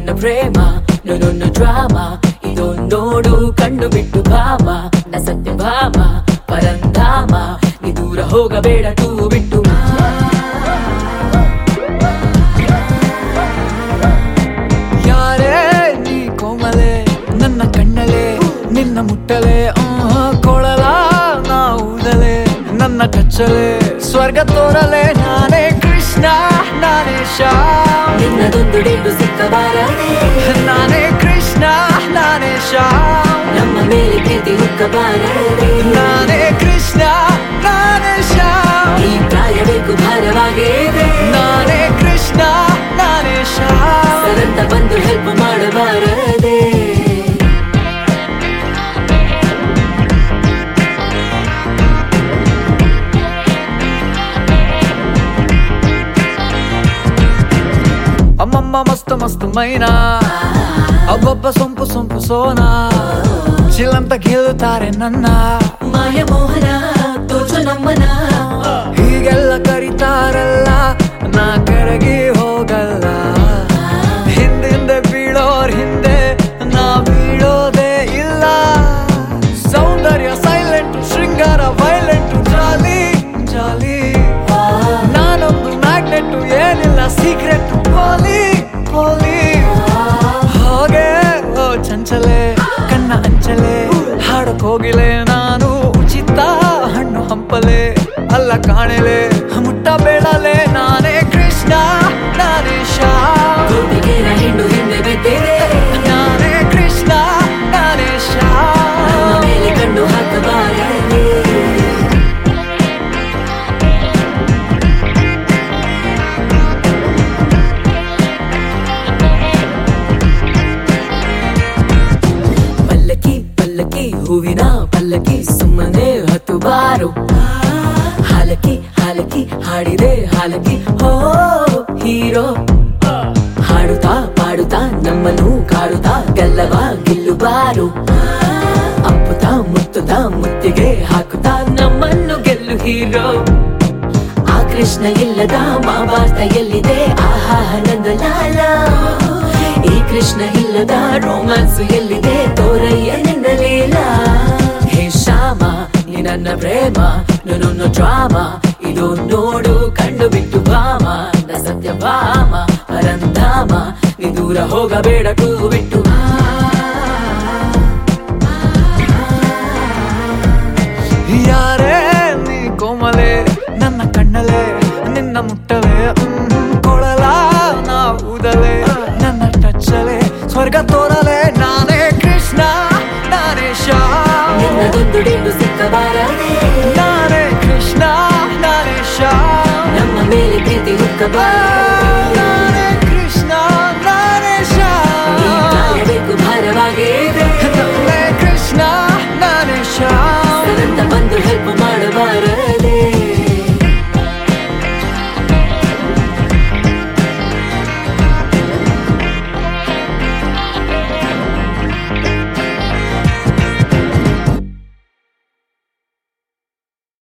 ನನ್ನ ಪ್ರೇಮ ನನ್ನೊಂದು ಡ್ರಾಮ ಇದು ನೋಡು ಕಣ್ಣು ಬಿಟ್ಟು ಭಾಮ ನ ಸತ್ಯ ಭಾಮ ಪರಂಧಾಮ ನೀ ದೂರ ಹೋಗಬೇಡ ತೂ ಬಿಟ್ಟು ಯಾರೇ ನೀ ಕೋಮಲೆ ನನ್ನ ಕಣ್ಣಲೆ ನಿನ್ನ ಮುಟ್ಟಲೆ ಆಹ್, ಕೊಳಲ ನಾ ಊದಲೆ ನನ್ನ ಕಚ್ಚಲೆ ಸ್ವರ್ಗ ತೋರಲೆ ನಾನೇ ಕೃಷ್ಣ ನಾನೇ ಶ್ಯಾಮ್ ನಿನ್ನದೊಂದು ಡೇಟು ಸಿಕ್ಕಬಾರದೆ ನಾನೇ ಕೃಷ್ಣ ನಾನೇ ಶ್ಯಾಮ್ ನಮ್ಮ ಮೇಲೆ ಪ್ರೀತಿ ಹುಕ್ಕಬಾರದೆ ನಾನೇ ಕೃಷ್ಣ ನಾನೇ ಶ್ಯಾಮ್ ಈ ಪ್ರಾಯ ಬೇಕು ಭಾರವಾಗಿದೆ ನಾನೇ ಕೃಷ್ಣ ನಾನೇ ಶ್ಯಾಮ್ ಸರಂತ ಬಂದು ಹೆಲ್ಪ್ ಮಾಡಬಾರದೆ ಅಮ್ಮಮ್ಮ ಮಸ್ತ್ ಮಸ್ತ್ ಮೈನಾ ಅಬ್ಬಬ್ಬ ಸೊಂಪು ಸೊಂಪು ಸೋನಾ ಚಿಲ್ಲಂತ ಗೆಲ್ಲುತ್ತಾರೆ ನನ್ನ ಮಾಯ ಮೋಹನ ತೋಚು ನಮ್ಮನ ಹೀಗೆಲ್ಲ ಕರೀತಾರಲ್ಲ ನಾ ಕರಗಿ ಹೋಗಲ್ಲ ಹಿಂದಿಂದೆ ಬೀಳೋರ್ ಹಿಂದೆ ನಾ ಬೀಳೋದೇ ಇಲ್ಲ ಸೌಂದರ್ಯ ಸೈಲೆಂಟ್ ಶೃಂಗಾರ ವೈಲೆಂಟ್ ಜಾಲಿ ಜಾಲಿ ನಾನೊಂದು ಮ್ಯಾಗ್ನೆಟ್ ಏನಿಲ್ಲ ಸೀಕ್ರೆಟ್ ಪೋಲಿ ಪೋಲಿ ಹಾಗೆ ಓ ಚಂಚಲೆ ಕಣ್ಣ ಅಂಚಲೆ ಹಾಡಕ್ ಹೋಗಿಲೆ ನಾನು ಉಚಿತ ಹಣ್ಣು ಹಂಪಲೆ ಅಲ್ಲ ಕಾಣಲೆ ಮುಟ್ಟ ಬೇಡಲೆ ನಾನೇ ಕೃಷ್ಣ ನಾನೇ ಶ್ಯಾಮ್ ಗೋಪಿಗೆ ಹೆಣ್ಣು ಹಿಂದೆ ಬಿದ್ದಿದೆ ನಾನೇ ಕೃಷ್ಣ ನಾನೇ ನಮ್ಮ ಶ್ಯಾಮ್ ಮೇಲೆ ಕಣ್ಣು ಹಾಕಬಾರದೆ ಪಲ್ಲಕ್ಕಿ ಪಲ್ಲಕ್ಕಿ ಹೂವಿನ ಪಲ್ಲಕ್ಕಿ ಸುಮ್ಮನೆ ಹತ್ತು ಬಾರು ಹಾಲಕ್ಕಿ ಹಾಲಕ್ಕಿ ಹಾಡಿದೆ ಹಾಲಕ್ಕಿ ಹೋ ಹೀರೋ ಹಾಡುತ್ತಾ ಪಾಡುತ್ತಾ ನಮ್ಮನ್ನು ಕಾಡುತ್ತಾ ಗಲ್ಲವ ಗೆಲ್ಲುಬಾರು ಅಪ್ಪುತ್ತಾ ಮುತ್ತುತ್ತಾ ಮುತ್ತಿಗೆ ಹಾಕುತ್ತಾ ನಮ್ಮನ್ನು ಗೆಲ್ಲು ಹೀರೋ ಆ ಕೃಷ್ಣ ಇಲ್ಲದ ಮಾವಾರ್ತ ಎಲ್ಲಿದೆ ಆಹಾ ನಂದ ಲಾಲ ಈ ಕೃಷ್ಣ ಇಲ್ಲದ ರೋಮಾನ್ಸ್ ಎಲ್ಲಿದೆ ತೋರಯ್ಯ ನಿನ್ನ ಲೀಲ ಹೇ ಶ್ಯಾಮ ನೀ ನನ್ನ ಪ್ರೇಮ ನನ್ನೊಂದು ಡ್ರಾಮ ಇದು ನೋಡು ಕಂಡು ಬಿಟ್ಟು ಭಾಮ ನ ಸತ್ಯ ಭಾಮ ಪರಂಧಾಮ ನೀ ದೂರ ಹೋಗಬೇಡ ಟೂ ಬಿಟ್ಟು ಯಾರೇ ನೀ ಕೋಮಲೆ ನನ್ನ ಕಣ್ಣಲೆ ನಿನ್ನ ಮುಟ್ಟಲೆ ಹ್ಮ್, ಕೊಳಲ ನಾ ಊದಲೆ ನನ್ನ ಟಚ್ಚಲೆ ಸ್ವರ್ಗ ತೋರಲೆ ನಾನೇ ಕೃಷ್ಣ ನಾನೇ ಶ್ಯಾಮ್ ನಿನ್ನದೊಂದು ಡೇಟು ಸಿಕ್ಕಬಾರದೆ ನಾನೇ ಕೃಷ್ಣ ನಾನೇ ಶ್ಯಾಮ್ ನಮ್ಮ ಮೇಲೆ ಪ್ರೀತಿ ಹುಕ್ಕಬಾರದೆ